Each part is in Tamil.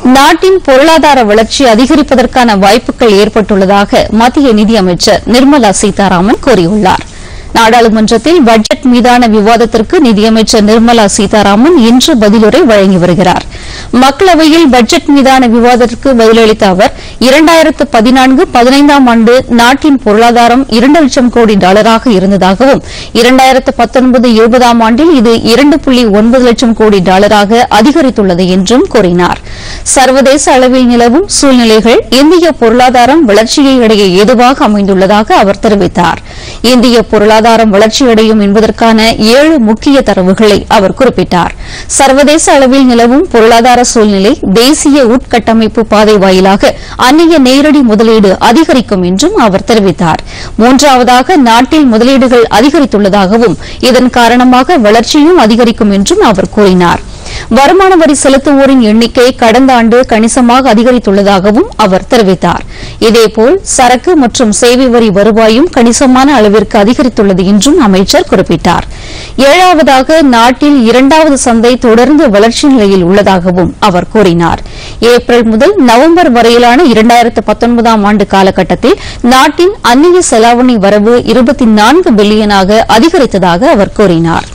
நாட்டின் பொருளாதார வளர்ச்சி அதிகரிப்பதற்கான வாய்ப்புகள் ஏற்பட்டுள்ளதாக மத்திய நிதியமைச்சர் நிர்மலா சீதாராமன் கூறியுள்ளார் நாடாளுமன்றத்தில் பட்ஜெட் மீதான விவாதத்திற்கு நிதியமைச்சர் நிர்மலா சீதாராமன் இன்று பதிலுரை வழங்கி வருகிறார் மக்களவையில் பட்ஜெட் மீதான விவாதத்திற்கு பதிலளித்த அவர் இரண்டாயிரத்து பதினான்கு பதினைந்தாம் ஆண்டு நாட்டின் பொருளாதாரம் இரண்டு லட்சம் கோடி டாலராக இருந்ததாகவும் இரண்டாயிரத்து பத்தொன்பது இருபதாம் ஆண்டில் இது இரண்டு புள்ளி ஒன்பது லட்சம் கோடி டாலராக அதிகரித்துள்ளது என்றும் கூறினார் சர்வதேச அளவில் நிலவும் சூழ்நிலைகள் இந்திய பொருளாதாரம் வளர்ச்சியை அடைய ஏதுவாக அமைந்துள்ளதாக அவர் தெரிவித்தார் இந்திய பொருளாதாரம் வளர்ச்சியடையும் என்பதற்கான ஏழு முக்கிய தரவுகளை அவர் குறிப்பிட்டார் சர்வதேச அளவில் நிலவும் பொருளாதார சூழ்நிலை தேசிய உட்கட்டமைப்பு பாதை வாயிலாக அந்நிய நேரடி முதலீடு அதிகரிக்கும் என்றும் அவர் தெரிவித்தார் மூன்றாவதாக நாட்டில் முதலீடுகள் அதிகரித்துள்ளதாகவும் இதன் காரணமாக வளர்ச்சியும் அதிகரிக்கும் என்றும் அவர் கூறினார் வருமான வரி செலுத்துவோரின் எண்ணிக்கை கடந்த ஆண்டு கணிசமாக அதிகரித்துள்ளதாகவும் அவர் தெரிவித்தார் இதேபோல் சரக்கு மற்றும் சேவை வரி வருவாயும் கணிசமான அளவிற்கு அதிகரித்துள்ளது என்றும் அமைச்சர் குறிப்பிட்டார் ஏழாவதாக நாட்டில் இரண்டாவது சந்தை தொடர்ந்து வளர்ச்சி நிலையில் உள்ளதாகவும் அவர் கூறினார் ஏப்ரல் முதல் நவம்பர் வரையிலான இரண்டாயிரத்து பத்தொன்பதாம் ஆண்டு காலகட்டத்தில் நாட்டின் அந்நிய செலாவணி வரவு இருபத்தி நான்கு பில்லியனாக அதிகரித்ததாக அவர் கூறினார்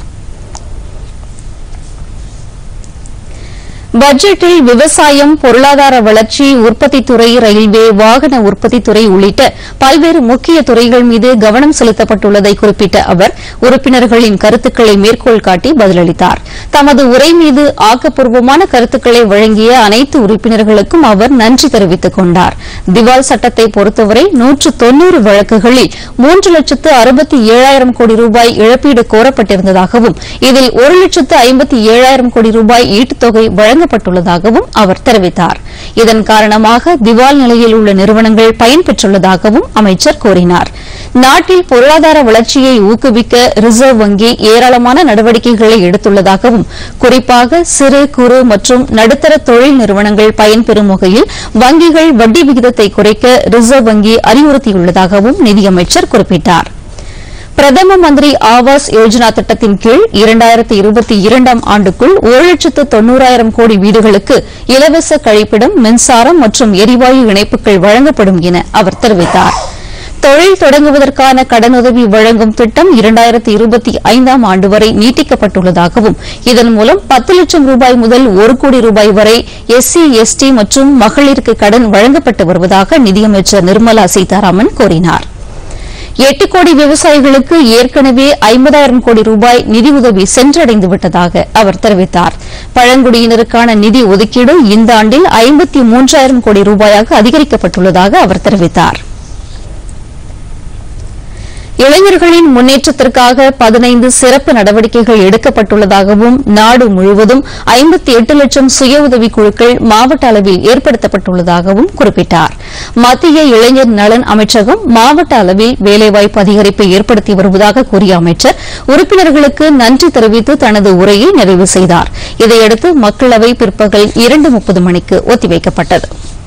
பட்ஜெட்டில் விவசாயம் பொருளாதார வளர்ச்சி உற்பத்தித்துறை ரயில்வே வாகன உற்பத்தித்துறை உள்ளிட்ட பல்வேறு முக்கிய துறைகள் மீது கவனம் செலுத்தப்பட்டுள்ளதை குறிப்பிட்ட அவர் உறுப்பினர்களின் கருத்துக்களை மேற்கோள் காட்டி பதிலளித்தார் தமது உரை மீது ஆக்கப்பூர்வமான கருத்துக்களை வழங்கிய அனைத்து உறுப்பினர்களுக்கும் அவர் நன்றி தெரிவித்துக் கொண்டார் திவால் சட்டத்தை பொறுத்தவரை நூற்று தொன்னூறு வழக்குகளில் மூன்று லட்சத்து அறுபத்தி ஏழாயிரம் கோடி ரூபாய் இழப்பீடு கோரப்பட்டிருந்ததாகவும் இதில் ஒரு லட்சத்து ஐம்பத்தி ஏழாயிரம் கோடி ரூபாய் ஈட்டுத்தொகை வழங்கப்பட்டுள்ளதாகவும் அவர் தெரிவித்தார் இதன் காரணமாக திவால் நிலையில் உள்ள நிறுவனங்கள் பயன்பெற்றுள்ளதாகவும் அமைச்சர் கூறினார் நாட்டில் பொருளாதார வளர்ச்சியை ஊக்குவிக்க ரிசர்வ் வங்கி ஏராளமான நடவடிக்கைகளை எடுத்துள்ளதாகவும் குறிப்பாக சிறு குறு மற்றும் நடுத்தர தொழில் நிறுவனங்கள் பயன்பெறும் வகையில் வங்கிகள் வட்டி விகிதத்தை குறைக்க ரிசர்வ் வங்கி அறிவுறுத்தியுள்ளதாகவும் நிதியமைச்சர் குறிப்பிட்டார் பிரதம மந்திரி ஆவாஸ் யோஜனா திட்டத்தின் கீழ் இரண்டாயிரத்தி இருபத்தி இரண்டாம் ஆண்டுக்குள் ஒரு லட்சத்து தொன்னூறாயிரம் கோடி வீடுகளுக்கு இலவச கழிப்பிடம் மின்சாரம் மற்றும் எரிவாயு இணைப்புகள் வழங்கப்படும் என அவர் தெரிவித்தார் தொழில் தொடங்குவதற்கான கடனுதவி வழங்கும் திட்டம் இரண்டாயிரத்தி இருபத்தி ஐந்தாம் ஆண்டு வரை நீட்டிக்கப்பட்டுள்ளதாகவும் இதன் மூலம் பத்து லட்சம் ரூபாய் முதல் ஒரு கோடி ரூபாய் வரை எஸ்சி எஸ்டி மற்றும் மகளிருக்கு கடன் வழங்கப்பட்டு வருவதாக நிதியமைச்சர் நிர்மலா சீதாராமன் கூறினார் எட்டு கோடி விவசாயிகளுக்கு ஏற்கனவே ஐம்பதாயிரம் கோடி ரூபாய் நிதியுதவி சென்றடைந்து விட்டதாக அவர் தெரிவித்தார் பழங்குடியினருக்கான நிதி ஒதுக்கீடு இந்த ஆண்டில் ஐம்பத்தி மூன்றாயிரம் கோடி ரூபாயாக அதிகரிக்கப்பட்டுள்ளதாக அவர் தெரிவித்தார் இளைஞர்களின் முன்னேற்றத்திற்காக பதினைந்து சிறப்பு நடவடிக்கைகள் எடுக்கப்பட்டுள்ளதாகவும் நாடு முழுவதும் ஐம்பத்தி எட்டு லட்சம் சுய உதவிக் குழுக்கள் மாவட்ட அளவில் ஏற்படுத்தப்பட்டுள்ளதாகவும் குறிப்பிட்டார் மத்திய இளைஞர் நலன் அமைச்சகம் மாவட்ட அளவில் வேலைவாய்ப்பு அதிகரிப்பை ஏற்படுத்தி வருவதாக கூறிய அமைச்சர் உறுப்பினர்களுக்கு நன்றி தெரிவித்து தனது உரையை நிறைவு செய்தார் இதையடுத்து மக்களவை பிற்பகல் இரண்டு முப்பது மணிக்கு ஒத்திவைக்கப்பட்டது